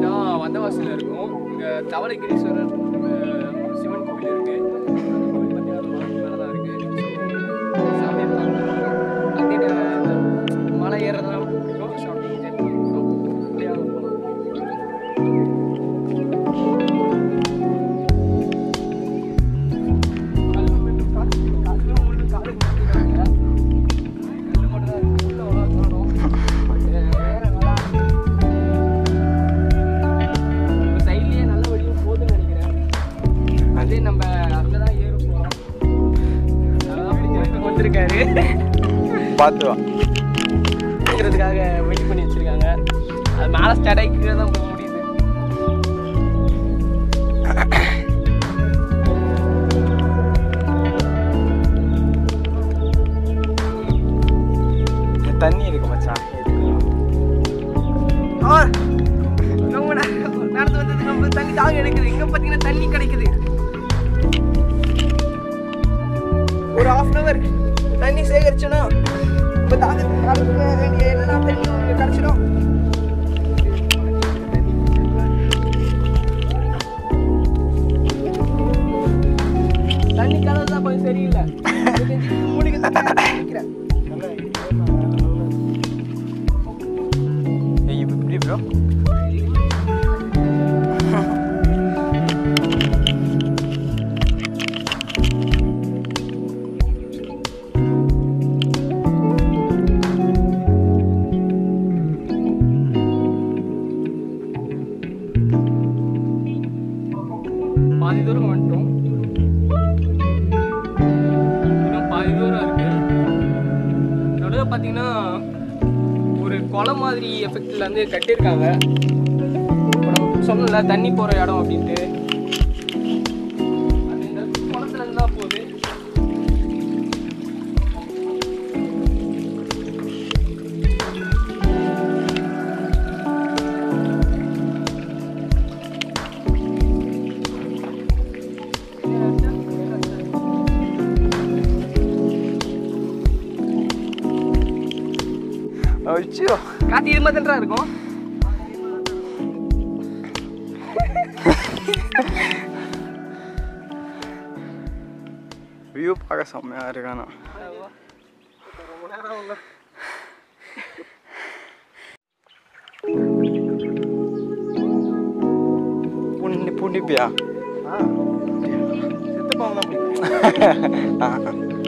பார்த்தீங்கன்னா வந்தவாசியில் இருக்கும் இங்கே தவளைகிரீஸ்வரர் அஹ், சிவன் கோவில் இருக்கு அந்த கோவில் பார்த்தீங்கன்னா மலைக்கு மேலே தான் இருக்கு So, சாமியை பார்க்கணும். அப்படியே இந்த மலை ஏறதெல்லாம் பிடிக்கும் ஸோ அப்படியே enjoy பண்ணிருக்கோம். அப்படியே அங்க போகலாம். கல்லு மட்டும் காடு கல்லு மட்டும் காடு கொடுத்துருக்காங்க. கல்லு மட்டும் தான் இருக்கு. உள்ள அவ்வளவா காணோம். But, வேற நல்லா இப்போ சைட்லேயே நல்ல வழியும் போகுதுன்னு நினைக்கிறேன் அதே நம்ம அதில் தான் ஏற போகிறோம் அதான் அப்படி ஜெயித்து வந்திருக்காரு பார்த்து வா இருக்கிறதுக்காக வெயிட் பண்ணி வச்சிருக்காங்க அது மேலே ஸ்டார்ட் ஆகி கீழே தான் போக முடியுது தண்ணி இருக்கு மச்சான் ஆ, ரொம்ப நேரம் நடந்து வந்தது நம்ம தண்ணி தாங்க எடுக்குது இங்கே பார்த்தீங்கன்னா தண்ணி கிடைக்குது ஒரு ஹாஃப் அன் அவர் தண்ணி சேகரிச்சோன்னா இப்போ தாகத்துக்கு அளவுக்கு வேண்டிய எல்லா தண்ணியும் இங்கே கிடச்சிடும் தண்ணி கலவு தான் கொஞ்சம் சரியில்லை மூலிகை தண்ணி நினைக்கிறேன் ஏய் இப்ப இப்படி ப்ரோ பாதி தூரம் வந்துட்டோம் இன்னும் பாதி தூரம் இருக்கு நடுவில் பார்த்தீங்கன்னா ஒரு குளம் மாதிரி எஃபெக்டில் வந்து கட்டியிருக்காங்க அப்புறம் சொன்னல தண்ணி போகிற இடம் அப்படின்ட்டு அது இந்த குளத்துல இருந்து தான் போகுது அச்சோ காத்தி இது மாதிரி தான் இருக்கும் வியூ பார்க்க செம்மையா இருக்கானா ரொம்ப நேரம் உள்ள புண்ணி புண்ணிப்பியா செத்து பாவம் தான் ஆ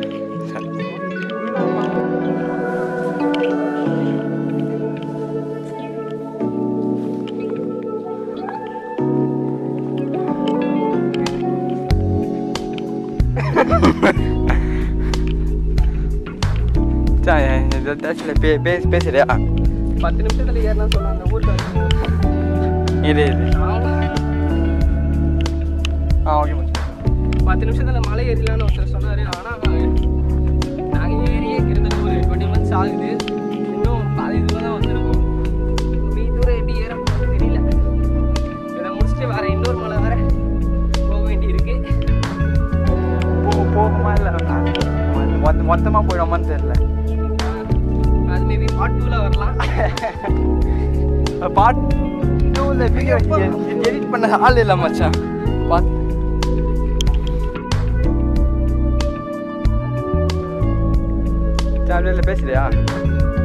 ஏதாச்சும் பே பேச பேசுறியா பத்து நிமிஷத்துல ஏறினா சொன்ன அந்த ஊருக்கு இது இது ஆ ஓகே மச்சான் பத்து நிமிஷத்துல மலை ஏறிலான்னு ஒருத்தர் சொன்னாரு ஆனா நாங்க ஏறியே கிட்டத்தட்ட ஒரு டுவெண்ட்டி மந்த்ஸ் ஆகுது இன்னும் பாதி தூரம் தான் வந்திருக்கோம் மீ தூரம் எப்படி ஏற போகிறது தெரியல இதை முடிச்சுட்டு வேற இன்னொரு மலை வேற போக வேண்டி இருக்கு போ போகுமா இல்லை மொத்த மொத்தமாக போயிடுமான்னு தெரியல அது மேபி பார்ட் டூவில் வரலாம் பார்ட் டூவில் வீடியோ எடிட் பண்ண ஆள் இல்லை மச்சான் பார்த்து ஜாலியில் பேசுறியா